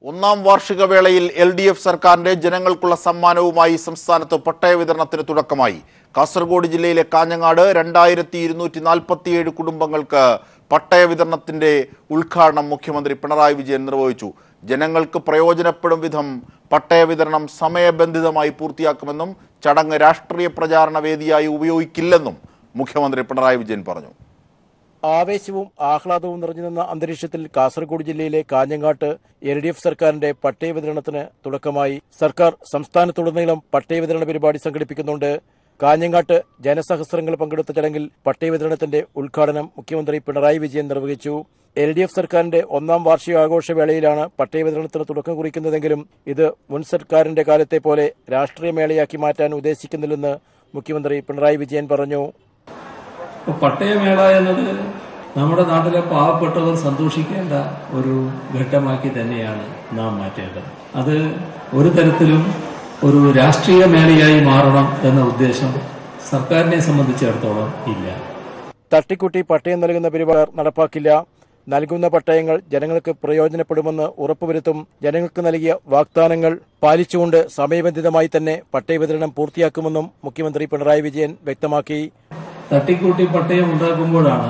ഒന്നാം വാർഷിക വേളയിൽ എൽ ഡി എഫ് സർക്കാരിന്റെ ജനങ്ങൾക്കുള്ള സമ്മാനവുമായി സംസ്ഥാനത്ത് പട്ടയ വിതരണത്തിന് തുടക്കമായി കാസർഗോഡ് ജില്ലയിലെ കാഞ്ഞങ്ങാട് രണ്ടായിരത്തി ഇരുന്നൂറ്റി നാൽപ്പത്തിയേഴ് കുടുംബങ്ങൾക്ക് പട്ടയ വിതരണത്തിന്റെ ഉദ്ഘാടനം മുഖ്യമന്ത്രി പിണറായി വിജയൻ നിർവഹിച്ചു ജനങ്ങൾക്ക് പ്രയോജനപ്പെടും വിധം പട്ടയ വിതരണം സമയബന്ധിതമായി പൂർത്തിയാക്കുമെന്നും ചടങ്ങ് രാഷ്ട്രീയ പ്രചാരണ വേദിയായി ഉപയോഗിക്കില്ലെന്നും മുഖ്യമന്ത്രി പിണറായി വിജയൻ പറഞ്ഞു ആവേശവും ആഹ്ലാദവും നിറഞ്ഞു നിന്ന അന്തരീക്ഷത്തിൽ കാസർഗോഡ് ജില്ലയിലെ കാഞ്ഞങ്ങാട്ട് എൽ ഡി എഫ് സർക്കാരിന്റെ പട്ടയ വിതരണത്തിന് തുടക്കമായി സർക്കാർ സംസ്ഥാനത്തുടനീളം പട്ടയ വിതരണ പരിപാടി സംഘടിപ്പിക്കുന്നുണ്ട് കാഞ്ഞങ്ങാട്ട് ജനസഹസ്രങ്ങൾ പങ്കെടുത്ത ചടങ്ങിൽ പട്ടയ വിതരണത്തിന്റെ ഉദ്ഘാടനം മുഖ്യമന്ത്രി പിണറായി വിജയൻ നിർവഹിച്ചു എൽ ഡി എഫ് സർക്കാരിന്റെ ഒന്നാം വാർഷികാഘോഷ വേളയിലാണ് പട്ടയ വിതരണത്തിന് തുടക്കം കുറിക്കുന്നതെങ്കിലും ഇത് മുൻ സർക്കാരിന്റെ കാലത്തെ പോലെ രാഷ്ട്രീയ മേളയാക്കി മാറ്റാൻ ഉദ്ദേശിക്കുന്നില്ലെന്ന് മുഖ്യമന്ത്രി പിണറായി വിജയൻ പറഞ്ഞു ഇപ്പൊ പട്ടയമേള എന്നത് നമ്മുടെ നാട്ടിലെ പാവപ്പെട്ടവർ സന്തോഷിക്കേണ്ട ഒരു ഘട്ടമാക്കി തന്നെയാണ് നാം മാറ്റേണ്ടത് അത് ഒരു തരത്തിലും ഒരു രാഷ്ട്രീയ മേളയായി മാറണം എന്ന ഉദ്ദേശം സർക്കാരിനെ സംബന്ധിച്ചിടത്തോളം ഇല്ല തട്ടിക്കുട്ടി പട്ടയം നൽകുന്ന പരിപാടി നടപ്പാക്കില്ല നൽകുന്ന പട്ടയങ്ങൾ ജനങ്ങൾക്ക് പ്രയോജനപ്പെടുമെന്ന് ഉറപ്പുവരുത്തും ജനങ്ങൾക്ക് നൽകിയ വാഗ്ദാനങ്ങൾ പാലിച്ചുകൊണ്ട് സമയബന്ധിതമായി തന്നെ പട്ടയ വിതരണം പൂർത്തിയാക്കുമെന്നും മുഖ്യമന്ത്രി പിണറായി വിജയൻ വ്യക്തമാക്കി തട്ടിക്കൂട്ടി പട്ടയം ഉണ്ടാക്കുമ്പോഴാണ്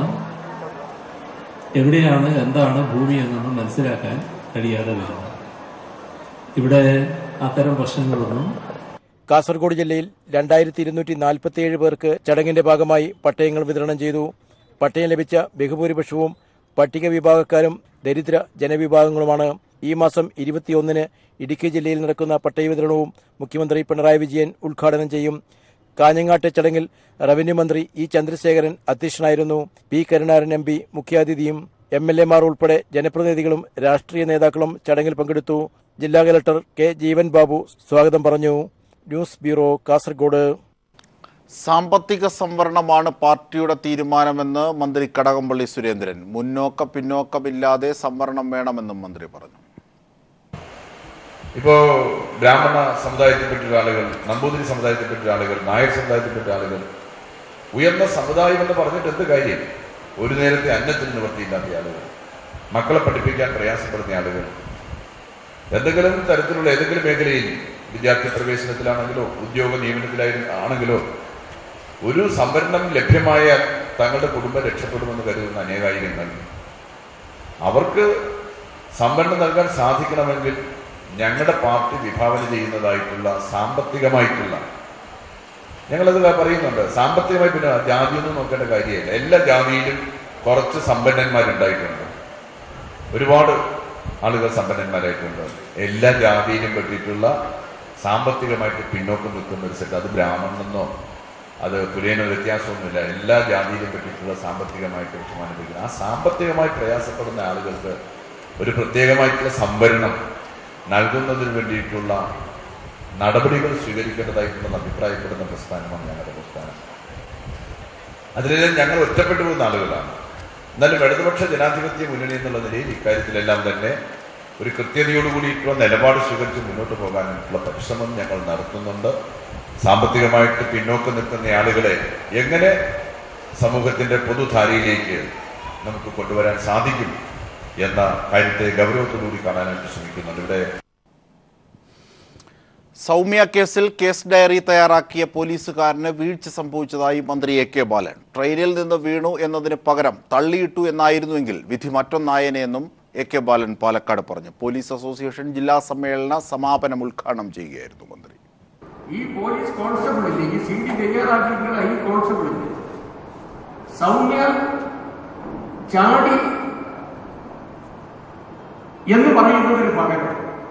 എവിടെയാണ് എന്താണ് ഭൂമി എന്നൊന്നും മനസ്സിലാക്കാൻ കഴിയാതെ വരുന്നത് ഇവിടെ അത്തരം പ്രശ്നങ്ങളൊന്നും കാസർഗോഡ് ജില്ലയിൽ രണ്ടായിരത്തി ഇരുന്നൂറ്റി നാൽപ്പത്തിയേഴ് പേർക്ക് ചടങ്ങിന്റെ ഭാഗമായി പട്ടയങ്ങൾ വിതരണം ചെയ്തു പട്ടയം ലഭിച്ച ബഹുഭൂരിപക്ഷവും പട്ടിക വിഭാഗക്കാരും ദരിദ്ര ജനവിഭാഗങ്ങളുമാണ് ഈ മാസം ഇരുപത്തിയൊന്നിന് ഇടുക്കി ജില്ലയിൽ നടക്കുന്ന പട്ടയ വിതരണവും മുഖ്യമന്ത്രി പിണറായി വിജയൻ ഉദ്ഘാടനം ചെയ്യും കാഞ്ഞങ്ങാട്ടെ ചടങ്ങിൽ റവന്യൂ മന്ത്രി ഇ ചന്ദ്രശേഖരൻ അധ്യക്ഷനായിരുന്നു പി കരുണാകരൻ എം പി മുഖ്യാതിഥിയും എം എൽ എമാർ ഉൾപ്പെടെ ജനപ്രതിനിധികളും രാഷ്ട്രീയ നേതാക്കളും ചടങ്ങിൽ പങ്കെടുത്തു ജില്ലാ കലക്ടർ കെ ജീവൻ ബാബു സ്വാഗതം പറഞ്ഞു ന്യൂസ് ബ്യൂറോ കാസർഗോഡ് സാമ്പത്തിക സംവരണമാണ് പാർട്ടിയുടെ തീരുമാനമെന്ന് മന്ത്രി കടകംപള്ളി സുരേന്ദ്രൻ മുന്നോക്ക പിന്നോക്കമില്ലാതെ സംവരണം വേണമെന്നും മന്ത്രി പറഞ്ഞു ഇപ്പോ ബ്രാഹ്മണ സമുദായത്തിൽപ്പെട്ട ആളുകൾ നമ്പൂതിരി സമുദായത്തിൽപ്പെട്ട ആളുകൾ നായർ സമുദായത്തിൽപ്പെട്ട ആളുകൾ ഉയർന്ന സമുദായം എന്ന് പറഞ്ഞിട്ട് എന്ത് കാര്യം ഒരു നേരത്തെ അന്നത്തിന് നിവർത്തിയില്ലാത്ത ആളുകൾ മക്കളെ പഠിപ്പിക്കാൻ പ്രയാസപ്പെടുന്ന ആളുകൾ എന്തെങ്കിലും തരത്തിലുള്ള ഏതെങ്കിലും മേഖലയിൽ വിദ്യാർത്ഥി പ്രവേശനത്തിലാണെങ്കിലോ ഉദ്യോഗ നിയമനത്തിലായി ആണെങ്കിലോ ഒരു സംവരണം ലഭ്യമായ തങ്ങളുടെ കുടുംബം രക്ഷപ്പെടുമെന്ന് കരുതുന്ന അനേകായിരങ്ങൾ അവർക്ക് സംവരണം നൽകാൻ സാധിക്കണമെങ്കിൽ ഞങ്ങളുടെ പാർട്ടി വിഭാവന ചെയ്യുന്നതായിട്ടുള്ള സാമ്പത്തികമായിട്ടുള്ള ഞങ്ങളത് പറയുന്നുണ്ട് സാമ്പത്തികമായി പിന്നെ ജാതിയൊന്നും നോക്കേണ്ട കാര്യമില്ല എല്ലാ ജാതിയിലും കുറച്ച് സമ്പന്നന്മാരുണ്ടായിട്ടുണ്ട് ഒരുപാട് ആളുകൾ സമ്പന്നന്മാരായിട്ടുണ്ട് എല്ലാ ജാതിയിലും പെട്ടിട്ടുള്ള സാമ്പത്തികമായിട്ട് പിന്നോക്കം നിൽക്കുന്ന ഒരു സെറ്റ് അത് ബ്രാഹ്മണെന്നോ അത് പുരേനോ വ്യത്യാസമൊന്നുമില്ല എല്ലാ ജാതിയിലും പെട്ടിട്ടുള്ള സാമ്പത്തികമായിട്ട് വിഷമാനുഭവിക്കുന്നത് ആ സാമ്പത്തികമായി പ്രയാസപ്പെടുന്ന ആളുകൾക്ക് ഒരു പ്രത്യേകമായിട്ടുള്ള സംവരണം നൽകുന്നതിന് വേണ്ടിയിട്ടുള്ള നടപടികൾ സ്വീകരിക്കേണ്ടതായിട്ടുണ്ടെന്ന് അഭിപ്രായപ്പെടുന്ന പ്രസ്ഥാനമാണ് ഞങ്ങളുടെ പ്രസ്ഥാനം അതിലെല്ലാം ഞങ്ങൾ ഒറ്റപ്പെട്ടു പോകുന്ന ആളുകളാണ് എന്നാലും ഇടതുപക്ഷ ജനാധിപത്യ മുന്നണി എന്നുള്ള നിലയിൽ ഇക്കാര്യത്തിലെല്ലാം തന്നെ ഒരു കൃത്യതയോടുകൂടിയിട്ടുള്ള നിലപാട് സ്വീകരിച്ച് മുന്നോട്ട് പോകാനുള്ള പരിശ്രമം ഞങ്ങൾ നടത്തുന്നുണ്ട് സാമ്പത്തികമായിട്ട് പിന്നോക്കം നിൽക്കുന്ന ആളുകളെ എങ്ങനെ സമൂഹത്തിന്റെ പൊതുധാരയിലേക്ക് നമുക്ക് കൊണ്ടുവരാൻ സാധിക്കും എന്ന കാര്യത്തെ ഗൗരവത്തോടുകൂടി കാണാനായിട്ട് ശ്രമിക്കുന്നുണ്ട് ഇവിടെ സൗമ്യ കേസിൽ കേസ് ഡയറി തയ്യാറാക്കിയ പോലീസുകാരന് വീഴ്ച സംഭവിച്ചതായി മന്ത്രി എ കെ ബാലൻ ട്രെയിനിൽ നിന്ന് വീണു എന്നതിന് പകരം തള്ളിയിട്ടു എന്നായിരുന്നുവെങ്കിൽ വിധി മറ്റൊന്നായനെയെന്നും എ കെ ബാലൻ പാലക്കാട് പറഞ്ഞു പോലീസ് അസോസിയേഷൻ ജില്ലാ സമ്മേളന സമാപനം ഉദ്ഘാടനം ചെയ്യുകയായിരുന്നു മന്ത്രി ഈ പോലീസ് കോൺസ്റ്റബിളില്ലേ ഈ സി ഡി തയ്യാറാക്കിയിട്ടുള്ള ഈ കോൺസ്റ്റബിളില്ലേ സൗമ്യ ചാടി എന്ന് പറയുന്നതിന് പകരം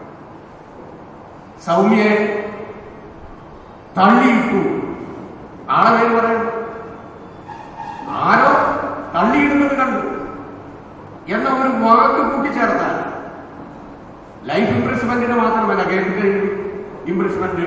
സൗമ്യയെ തള്ളിയിട്ടു ആളെ പേര് പറയണം ആരോ തള്ളിയിടുന്നത് കണ്ടു എന്ന ഒരു വാക്ക് കൂട്ടിച്ചേർത്താൽ ലൈഫ് ഇംപ്രസ്മെന്റിന് മാത്രമല്ല കേട്ടിട്ട് ഇംപ്രസ്മെന്റ്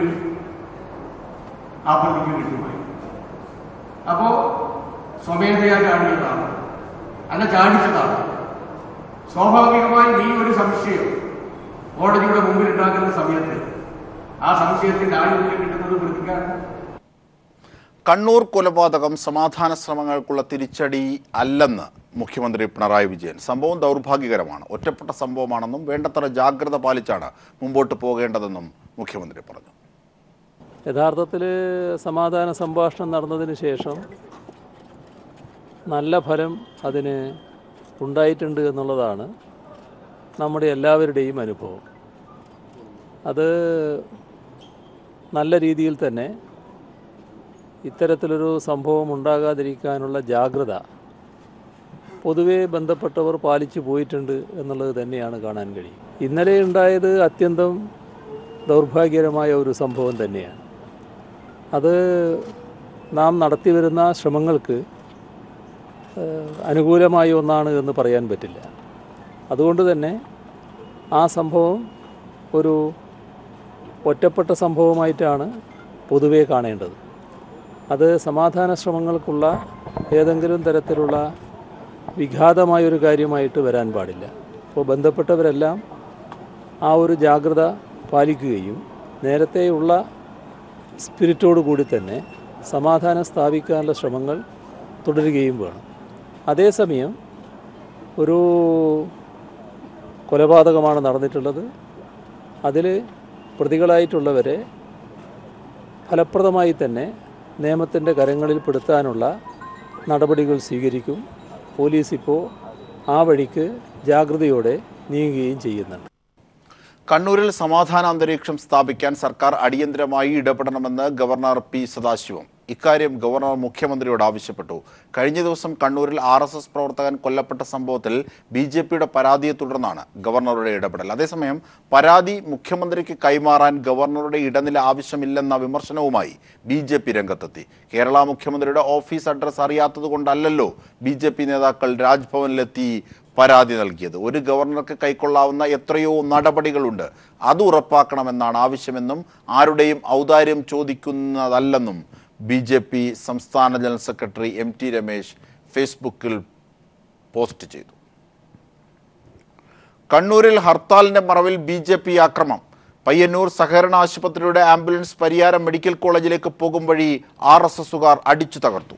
ആ പ്രതിക്ക് കിട്ടുമായി അപ്പോ സ്വമേധയാ ചാടിയതാണ് അല്ല ചാടിച്ചതാണ് സ്വാഭാവികമായും ഈ ഒരു സംശയം കോടതിയുടെ മുമ്പിൽ ഉണ്ടാക്കുന്ന സമയത്ത് ആ സംശയത്തിന്റെ ആനുകൂല്യം കിട്ടുന്നത് പ്രതിക്കാണ് കണ്ണൂർ കൊലപാതകം സമാധാന ശ്രമങ്ങൾക്കുള്ള തിരിച്ചടി അല്ലെന്ന് മുഖ്യമന്ത്രി പിണറായി വിജയൻ സംഭവം ദൗർഭാഗ്യകരമാണ് ഒറ്റപ്പെട്ട സംഭവമാണെന്നും വേണ്ടത്ര ജാഗ്രത പാലിച്ചാണ് മുമ്പോട്ട് പോകേണ്ടതെന്നും മുഖ്യമന്ത്രി പറഞ്ഞു യഥാർത്ഥത്തിൽ സമാധാന സംഭാഷണം നടന്നതിന് ശേഷം നല്ല ഫലം അതിന് ഉണ്ടായിട്ടുണ്ട് എന്നുള്ളതാണ് നമ്മുടെ എല്ലാവരുടെയും അനുഭവം അത് നല്ല രീതിയിൽ തന്നെ ഇത്തരത്തിലൊരു സംഭവം ഉണ്ടാകാതിരിക്കാനുള്ള ജാഗ്രത പൊതുവെ ബന്ധപ്പെട്ടവർ പാലിച്ചു പോയിട്ടുണ്ട് എന്നുള്ളത് തന്നെയാണ് കാണാൻ കഴിയും ഇന്നലെ ഉണ്ടായത് അത്യന്തം ദൗർഭാഗ്യകരമായ ഒരു സംഭവം തന്നെയാണ് അത് നാം നടത്തിവരുന്ന ശ്രമങ്ങൾക്ക് ഏഹ്, അനുകൂലമായ ഒന്നാണ് എന്ന് പറയാൻ പറ്റില്ല അതുകൊണ്ട് തന്നെ ആ സംഭവം ഒരു ഒറ്റപ്പെട്ട സംഭവമായിട്ടാണ് പൊതുവെ കാണേണ്ടത് അത് സമാധാന ശ്രമങ്ങൾക്കുള്ള ഏതെങ്കിലും തരത്തിലുള്ള വിഘാതമായൊരു കാര്യമായിട്ട് വരാൻ പാടില്ല അപ്പോൾ ബന്ധപ്പെട്ടവരെല്ലാം ആ ഒരു ജാഗ്രത പാലിക്കുകയും നേരത്തെയുള്ള സ്പിരിറ്റോടു കൂടി തന്നെ സമാധാനം സ്ഥാപിക്കാനുള്ള ശ്രമങ്ങൾ തുടരുകയും വേണം അതേസമയം ഒരു കൊലപാതകമാണ് നടന്നിട്ടുള്ളത് അതിൽ പ്രതികളായിട്ടുള്ളവരെ ഫലപ്രദമായി തന്നെ നിയമത്തിൻ്റെ കരങ്ങളിൽ പെടുത്താനുള്ള നടപടികൾ സ്വീകരിക്കും പോലീസ് ഇപ്പോൾ ആ വഴിക്ക് ജാഗ്രതയോടെ നീങ്ങുകയും ചെയ്യുന്നുണ്ട് കണ്ണൂരിൽ സമാധാന അന്തരീക്ഷം സ്ഥാപിക്കാൻ സർക്കാർ അടിയന്തരമായി ഇടപെടണമെന്ന് ഗവർണർ പി സദാശിവം ഇക്കാര്യം ഗവർണർ മുഖ്യമന്ത്രിയോട് ആവശ്യപ്പെട്ടു കഴിഞ്ഞ ദിവസം കണ്ണൂരിൽ ആർ എസ് എസ് പ്രവർത്തകൻ കൊല്ലപ്പെട്ട സംഭവത്തിൽ ബി ജെ പിയുടെ പരാതിയെ തുടർന്നാണ് ഗവർണറുടെ ഇടപെടൽ അതേസമയം പരാതി മുഖ്യമന്ത്രിക്ക് കൈമാറാൻ ഗവർണറുടെ ഇടനില ആവശ്യമില്ലെന്ന വിമർശനവുമായി ബി ജെ പി രംഗത്തെത്തി കേരള മുഖ്യമന്ത്രിയുടെ ഓഫീസ് അഡ്രസ് അറിയാത്തതുകൊണ്ടല്ലല്ലോ ബി ജെ പി നേതാക്കൾ രാജ്ഭവനിലെത്തി പരാതി നൽകിയത് ഒരു ഗവർണർക്ക് കൈക്കൊള്ളാവുന്ന എത്രയോ നടപടികളുണ്ട് അത് ഉറപ്പാക്കണമെന്നാണ് ആവശ്യമെന്നും ആരുടെയും ഔദാര്യം ചോദിക്കുന്നതല്ലെന്നും ബി ജെ പി സംസ്ഥാന general secretary M T Ramesh ഫേസ്ബുക്കിൽ പോസ്റ്റ് ചെയ്തു കണ്ണൂരിൽ ഹർത്താലിന്റെ മറവിൽ ബി ജെ പി ആക്രമം പയ്യന്നൂർ സഹകരണ ആശുപത്രിയുടെ ആംബുലൻസ് പരിയാരം മെഡിക്കൽ കോളേജിലേക്ക് പോകും വഴി ആർ എസ് എസുകാർ അടിച്ചു തകർത്തു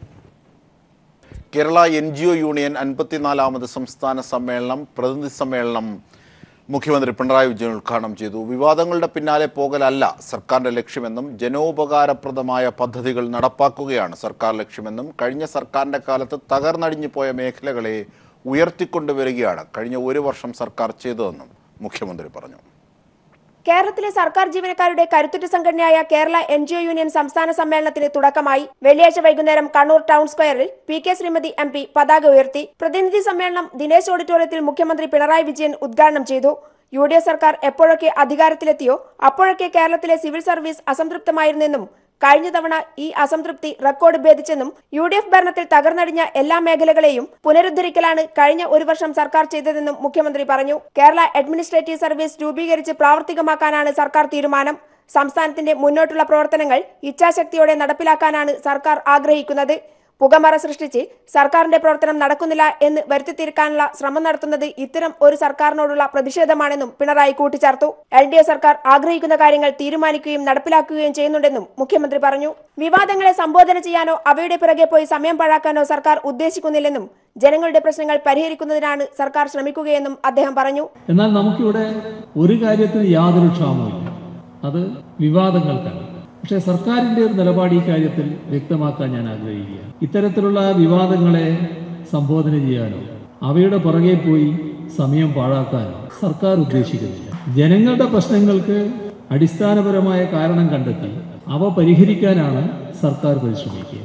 Kerala N G O union അൻപത്തിനാലാമത് സംസ്ഥാന സമ്മേളനം പ്രതിനിധി സമ്മേളനം മുഖ്യമന്ത്രി പിണറായി വിജയൻ ഉദ്ഘാടനം ചെയ്തു വിവാദങ്ങളുടെ പിന്നാലെ പോകലല്ല സർക്കാരിന്റെ ലക്ഷ്യമെന്നും ജനോപകാരപ്രദമായ പദ്ധതികൾ നടപ്പാക്കുകയാണ് സർക്കാർ ലക്ഷ്യമെന്നും കഴിഞ്ഞ സർക്കാരിന്റെ കാലത്ത് തകർന്നടിഞ്ഞു പോയ മേഖലകളെ ഉയർത്തിക്കൊണ്ടുവരികയാണ് കഴിഞ്ഞ ഒരു വർഷം സർക്കാർ ചെയ്തതെന്നും മുഖ്യമന്ത്രി പറഞ്ഞു കേരളത്തിലെ സർക്കാർ ജീവനക്കാരുടെ കരുത്തുറ്റ സംഘടനയായ Kerala N G O union സംസ്ഥാന സമ്മേളനത്തിന് തുടക്കമായി വെള്ളിയാഴ്ച വൈകുന്നേരം കണ്ണൂർ ടൗൺ സ്ക്വയറിൽ P K Sreemathi M P പതാക ഉയർത്തി പ്രതിനിധി സമ്മേളനം ദിനേശ് ഓഡിറ്റോറിയത്തിൽ മുഖ്യമന്ത്രി പിണറായി വിജയൻ ഉദ്ഘാടനം ചെയ്തു യു ഡി എഫ് സർക്കാർ എപ്പോഴൊക്കെ അധികാരത്തിലെത്തിയോ അപ്പോഴൊക്കെ കേരളത്തിലെ സിവിൽ സർവീസ് അസംതൃപ്തമായിരുന്നെന്നും കഴിഞ്ഞ തവണ ഈ അസംതൃപ്തി റെക്കോർഡ് ഭേദിച്ചെന്നും യു ഡി എഫ് ഭരണത്തിൽ തകർന്നടിഞ്ഞ എല്ലാ മേഖലകളെയും പുനരുദ്ധരിക്കലാണ് കഴിഞ്ഞ ഒരു വർഷം സർക്കാർ ചെയ്തതെന്നും മുഖ്യമന്ത്രി പറഞ്ഞു കേരള അഡ്മിനിസ്ട്രേറ്റീവ് സർവീസ് രൂപീകരിച്ച് പ്രാവർത്തികമാക്കാനാണ് സർക്കാർ തീരുമാനം സംസ്ഥാനത്തിന്റെ മുന്നോട്ടുള്ള പ്രവർത്തനങ്ങൾ ഇച്ഛാശക്തിയോടെ നടപ്പിലാക്കാനാണ് സർക്കാർ ആഗ്രഹിക്കുന്നത് പുകമറ സൃഷ്ടിച്ച് സർക്കാരിന്റെ പ്രവർത്തനം നടക്കുന്നില്ല എന്ന് വരുത്തിത്തീർക്കാനുള്ള ശ്രമം നടത്തുന്നത് ഇത്തരം ഒരു സർക്കാരിനോടുള്ള പ്രതിഷേധമാണെന്നും പിണറായി കൂട്ടിച്ചേർത്തു എൽ ഡി എഫ് സർക്കാർ ആഗ്രഹിക്കുന്ന കാര്യങ്ങൾ തീരുമാനിക്കുകയും നടപ്പിലാക്കുകയും ചെയ്യുന്നുണ്ടെന്നും മുഖ്യമന്ത്രി പറഞ്ഞു വിവാദങ്ങളെ സംബോധന ചെയ്യാനോ അവയുടെ പിറകെ പോയി സമയം പാഴാക്കാനോ സർക്കാർ ഉദ്ദേശിക്കുന്നില്ലെന്നും ജനങ്ങളുടെ പ്രശ്നങ്ങൾ പരിഹരിക്കുന്നതിനാണ് സർക്കാർ ശ്രമിക്കുകയെന്നും അദ്ദേഹം പറഞ്ഞു എന്നാൽ നമുക്കിവിടെ ഒരു കാര്യത്തിന് യാതൊരു ക്ഷാമവുമില്ല അത് വിവാദങ്ങൾക്കാണ് പക്ഷേ സർക്കാരിന്റെ ഒരു നിലപാട് ഈ കാര്യത്തിൽ വ്യക്തമാക്കാൻ ഞാൻ ആഗ്രഹിക്കുകയാണ് ഇത്തരത്തിലുള്ള വിവാദങ്ങളെ സംബോധന ചെയ്യാനോ അവയുടെ പുറകെ പോയി സമയം പാഴാക്കാനോ സർക്കാർ ഉദ്ദേശിക്കുന്നില്ല ജനങ്ങളുടെ പ്രശ്നങ്ങൾക്ക് അടിസ്ഥാനപരമായ കാരണം കണ്ടെത്തി അവ പരിഹരിക്കാനാണ് സർക്കാർ പരിശ്രമിക്കുക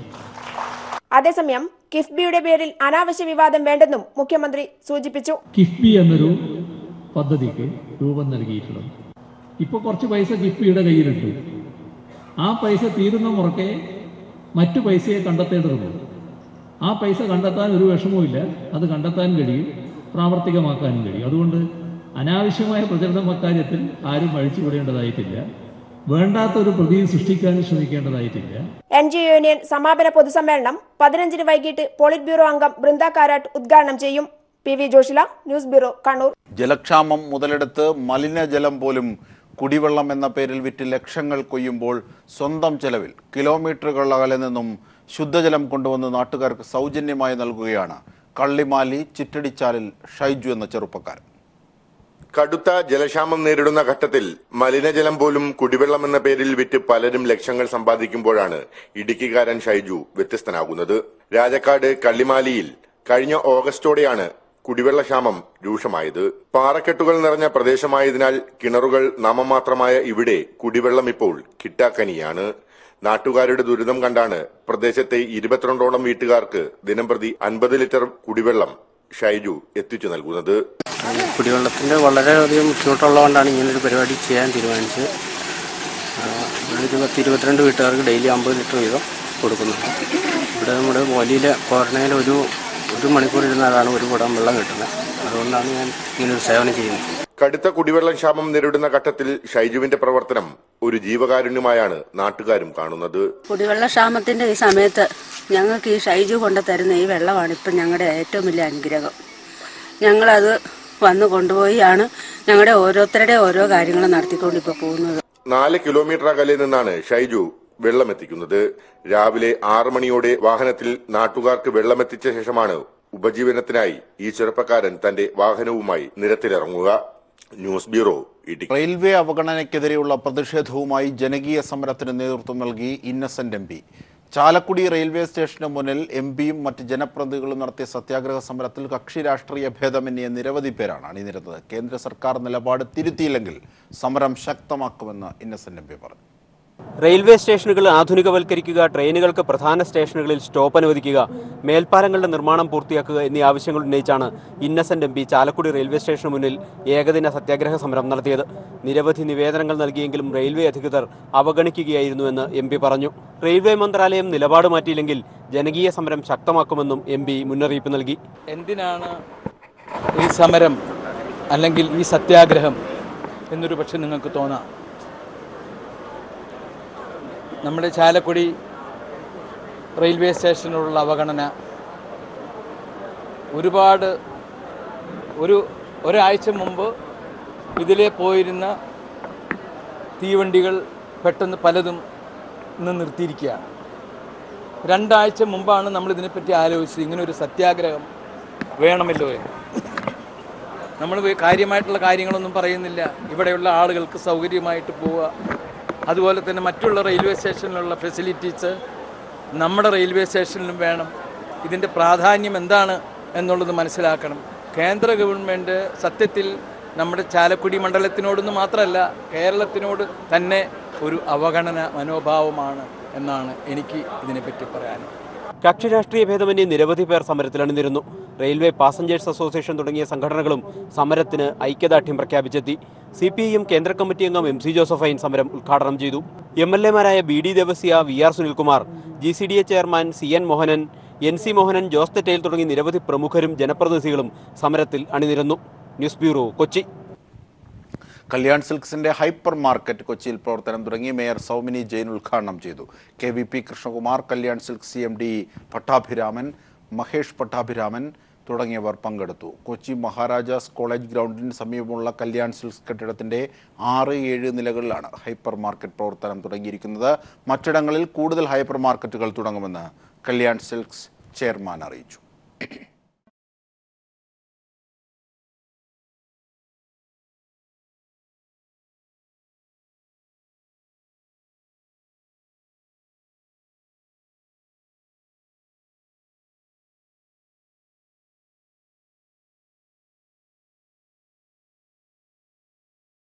അതേസമയം കിഫ്ബിയുടെ പേരിൽ അനാവശ്യ വിവാദം വേണ്ടെന്നും മുഖ്യമന്ത്രി സൂചിപ്പിച്ചു കിഫ്ബി എന്നൊരു പദ്ധതിക്ക് രൂപം നൽകിയിട്ടുള്ളത് ഇപ്പോൾ കുറച്ച് പൈസ കിഫ്ബിയുടെ കയ്യിലുണ്ട് ആ പൈസ തീരുന്ന മുറക്കെ മറ്റു പൈസയെ കണ്ടെത്തേണ്ടതുണ്ട് ആ പൈസ കണ്ടെത്താൻ ഒരു വിഷമവുമില്ല അത് കണ്ടെത്താൻ കഴിയും പ്രാവർത്തികമാക്കാനും കഴിയും അതുകൊണ്ട് അനാവശ്യമായ പ്രചരണം അക്കാര്യത്തിൽ ആരും അഴിച്ചുവിടേണ്ടതായിട്ടില്ല വേണ്ടാത്ത ഒരു പ്രതീതി സൃഷ്ടിക്കാനും ശ്രമിക്കേണ്ടതായിട്ടില്ല എൻ ജി യൂണിയൻ സമാപന പൊതുസമ്മേളനം പതിനഞ്ചിന് വൈകിട്ട് പോളിറ്റ് ബ്യൂറോ അംഗം ബൃന്ദ കാരാട്ട് ഉദ്ഘാടനം ചെയ്യും P V Joshila news bureau Kannur ജലക്ഷാമം മുതലെടുത്ത് മലിനജലം പോലും കുടിവെള്ളം എന്ന പേരിൽ വിറ്റ് ലക്ഷങ്ങൾ കൊയ്യുമ്പോൾ സ്വന്തം ചെലവിൽ കിലോമീറ്ററുകൾ അകലെ നിന്നും ശുദ്ധജലം കൊണ്ടുവന്ന് നാട്ടുകാർക്ക് സൗജന്യമായി നൽകുകയാണ് കള്ളിമാലി ചിറ്റടിച്ചാലിൽ ഷൈജു എന്ന ചെറുപ്പക്കാരൻ കടുത്ത ജലക്ഷാമം നേരിടുന്ന ഘട്ടത്തിൽ മലിനജലം പോലും കുടിവെള്ളം എന്ന പേരിൽ വിറ്റ് പലരും ലക്ഷങ്ങൾ സമ്പാദിക്കുമ്പോഴാണ് ഇടുക്കിക്കാരൻ ഷൈജു വ്യത്യസ്തനാകുന്നത് രാജക്കാട് കള്ളിമാലിയിൽ കഴിഞ്ഞ ഓഗസ്റ്റോടെയാണ് കുടിവെള്ളക്ഷാമം രൂക്ഷമായത് പാറക്കെട്ടുകൾ നിറഞ്ഞ പ്രദേശമായതിനാൽ കിണറുകൾ നാമമാത്രമായ ഇവിടെ കുടിവെള്ളം ഇപ്പോൾ കിട്ടാക്കനിയാണ് നാട്ടുകാരുടെ ദുരിതം കണ്ടാണ് പ്രദേശത്തെ ഇരുപത്തിരണ്ടോളം വീട്ടുകാർക്ക് ദിനംപ്രതി അൻപത് ലിറ്റർ കുടിവെള്ളം ഷൈജു എത്തിച്ചു നൽകുന്നത് കുടിവെള്ളത്തിൻ്റെ വളരെയധികം ബുദ്ധിമുട്ടുള്ളതുകൊണ്ടാണ് ഇങ്ങനൊരു പരിപാടി ചെയ്യാൻ തീരുമാനിച്ചത് ആ, ഇവിടെ ഒരു പത്ത് ഇരുപത്തിരണ്ട് വീട്ടുകാർക്ക് ഡെയിലി അമ്പത് ലിറ്റർ വീതം കൊടുക്കുന്നുണ്ട് ഇവിടെ നമ്മുടെ വലിയ കോർണയിൽ ഒരു ഒരു മണിക്കൂർ ഇരുന്നാലാണ് ഒരു കുടം വെള്ളം കിട്ടുന്നത് അതുകൊണ്ടാണ് ഞാൻ ഇങ്ങനൊരു സേവനം ചെയ്യുന്നത് കടുത്ത കുടിവെള്ളം ക്ഷാമം നേരിടുന്ന ഘട്ടത്തിൽ ഷൈജുവിന്റെ പ്രവർത്തനം ഒരു ജീവകാരുണ്യമായാണ് നാട്ടുകാരും കാണുന്നത് കുടിവെള്ള ക്ഷാമത്തിന്റെ ഈ സമയത്ത് ഞങ്ങൾക്ക് ഈ ഷൈജു കൊണ്ട് തരുന്ന ഈ വെള്ളമാണ് ഇപ്പം ഞങ്ങളുടെ ഏറ്റവും വലിയ അനുഗ്രഹം ഞങ്ങളത് വന്ന് കൊണ്ടുപോയിയാണ് ഞങ്ങളുടെ ഓരോരുത്തരുടെ ഓരോ കാര്യങ്ങൾ നടത്തിക്കൊണ്ട് ഇപ്പോൾ പോകുന്നത് നാല് കിലോമീറ്റർ അകലെ നിന്നാണ് ഷൈജു വെള്ളം എത്തിക്കുന്നത് രാവിലെ ആറ് മണിയോടെ വാഹനത്തിൽ നാട്ടുകാർക്ക് വെള്ളമെത്തിച്ച ശേഷമാണ് ഉപജീവനത്തിനായി ഈ ചെറുപ്പക്കാരൻ തന്റെ വാഹനവുമായി നിരത്തിലിറങ്ങുക ന്യൂസ് ബ്യൂറോ ഇടുക്കി റെയിൽവേ അവഗണനയ്ക്കെതിരെയുള്ള പ്രതിഷേധവുമായി ജനകീയ സമരത്തിന് നേതൃത്വം നൽകി Innocent M P Chalakudy railway സ്റ്റേഷന് മുന്നിൽ എം പിയും മറ്റ് ജനപ്രതിനിധികളും നടത്തിയ സത്യാഗ്രഹ സമരത്തിൽ കക്ഷി രാഷ്ട്രീയ ഭേദമന്യേ നിരവധി പേരാണ് അണിനിരുന്നത് കേന്ദ്ര സർക്കാർ നിലപാട് തിരുത്തിയില്ലെങ്കിൽ സമരം ശക്തമാക്കുമെന്ന് ഇന്നസെന്റ് എം പി പറഞ്ഞു റെയിൽവേ സ്റ്റേഷനുകൾ ആധുനികവൽക്കരിക്കുക ട്രെയിനുകൾക്ക് പ്രധാന സ്റ്റേഷനുകളിൽ സ്റ്റോപ്പ് അനുവദിക്കുക മേൽപ്പാലങ്ങളുടെ നിർമ്മാണം പൂർത്തിയാക്കുക എന്നീ ആവശ്യങ്ങൾ ഉന്നയിച്ചാണ് Innocent M P Chalakudy railway സ്റ്റേഷന് മുന്നിൽ ഏകദിന സത്യാഗ്രഹ സമരം നടത്തിയത് നിരവധി നിവേദനങ്ങൾ നൽകിയെങ്കിലും റെയിൽവേ അധികൃതർ അവഗണിക്കുകയായിരുന്നുവെന്ന് എം പി പറഞ്ഞു റെയിൽവേ മന്ത്രാലയം നിലപാട് മാറ്റിയില്ലെങ്കിൽ ജനകീയ സമരം ശക്തമാക്കുമെന്നും എം പി മുന്നറിയിപ്പ് നൽകി എന്തിനാണ് ഈ സമരം അല്ലെങ്കിൽ ഈ സത്യാഗ്രഹം എന്നൊരു പക്ഷെ നിങ്ങൾക്ക് തോന്നാം നമ്മുടെ ചാലക്കുടി റെയിൽവേ സ്റ്റേഷനിലുള്ള അവഗണന ഒരുപാട് ഒരു ഒരാഴ്ച മുമ്പ് ഇതിലെ പോയിരുന്ന തീവണ്ടികൾ പെട്ടെന്ന് പലതും ഇന്ന് നിർത്തിയിരിക്കുകയാണ് രണ്ടാഴ്ച മുമ്പാണ് നമ്മൾ ഇതിനെപ്പറ്റി ആലോചിച്ചത് ഇങ്ങനെ ഒരു സത്യാഗ്രഹം വേണമല്ലോ എന്ന് നമ്മൾ വേ- കാര്യമായിട്ടുള്ള കാര്യങ്ങളൊന്നും പറയുന്നില്ല ഇവിടെയുള്ള ആളുകൾക്ക് സൗകര്യമായിട്ട് പോവുക അതുപോലെ തന്നെ മറ്റുള്ള റെയിൽവേ സ്റ്റേഷനിലുള്ള ഫെസിലിറ്റീസ് നമ്മുടെ റെയിൽവേ സ്റ്റേഷനിലും വേണം ഇതിൻ്റെ പ്രാധാന്യം എന്താണ് എന്നുള്ളത് മനസ്സിലാക്കണം കേന്ദ്ര ഗവൺമെൻറ് സത്യത്തിൽ നമ്മുടെ ചാലക്കുടി മണ്ഡലത്തിനോടൊന്ന് മാത്രമല്ല കേരളത്തിനോട് തന്നെ ഒരു അവഗണന മനോഭാവമാണ് എന്നാണ് എനിക്ക് ഇതിനെപ്പറ്റി പറയാനുള്ളത് കക്ഷി രാഷ്ട്രീയ ഭേദമന്യേ നിരവധി പേർ സമരത്തിൽ അണിനിരുന്നു റെയിൽവേ പാസഞ്ചേഴ്സ് അസോസിയേഷൻ തുടങ്ങിയ സംഘടനകളും സമരത്തിന് ഐക്യദാർഢ്യം പ്രഖ്യാപിച്ചെത്തി സി പി ഐ എം കേന്ദ്ര കമ്മിറ്റി അംഗം എം സി ജോസഫൈൻ സമരം ഉദ്ഘാടനം ചെയ്തു എം എൽ എമാരായ B D Devasya V R Sunilkumar G C D A chairman C N Mohanan N C Mohanan Jose Thettayil തുടങ്ങി നിരവധി പ്രമുഖരും ജനപ്രതിനിധികളും സമരത്തിൽ അണിനിരന്നു ന്യൂസ് ബ്യൂറോ കൊച്ചി കല്യാൺ സിൽക്സിന്റെ ഹൈപ്പർ മാർക്കറ്റ് കൊച്ചിയിൽ പ്രവർത്തനം തുടങ്ങി മേയർ സൗമിനി ജെയിൻ ഉദ്ഘാടനം ചെയ്തു K V P Krishnakumar Kalyan silks C M D Pattabhiraman Mahesh Pattabhiraman തുടങ്ങിയവർ പങ്കെടുത്തു കൊച്ചി മഹാരാജാസ് കോളേജ് ഗ്രൗണ്ടിന് സമീപമുള്ള കല്യാൺ സിൽക്സ് കെട്ടിടത്തിന്റെ ആറ് ഏഴ് നിലകളിലാണ് ഹൈപ്പർ മാർക്കറ്റ് പ്രവർത്തനം തുടങ്ങിയിരിക്കുന്നത് മറ്റിടങ്ങളിൽ കൂടുതൽ ഹൈപ്പർ മാർക്കറ്റുകൾ തുടങ്ങുമെന്ന് കല്യാൺ സിൽക്സ് ചെയർമാൻ അറിയിച്ചു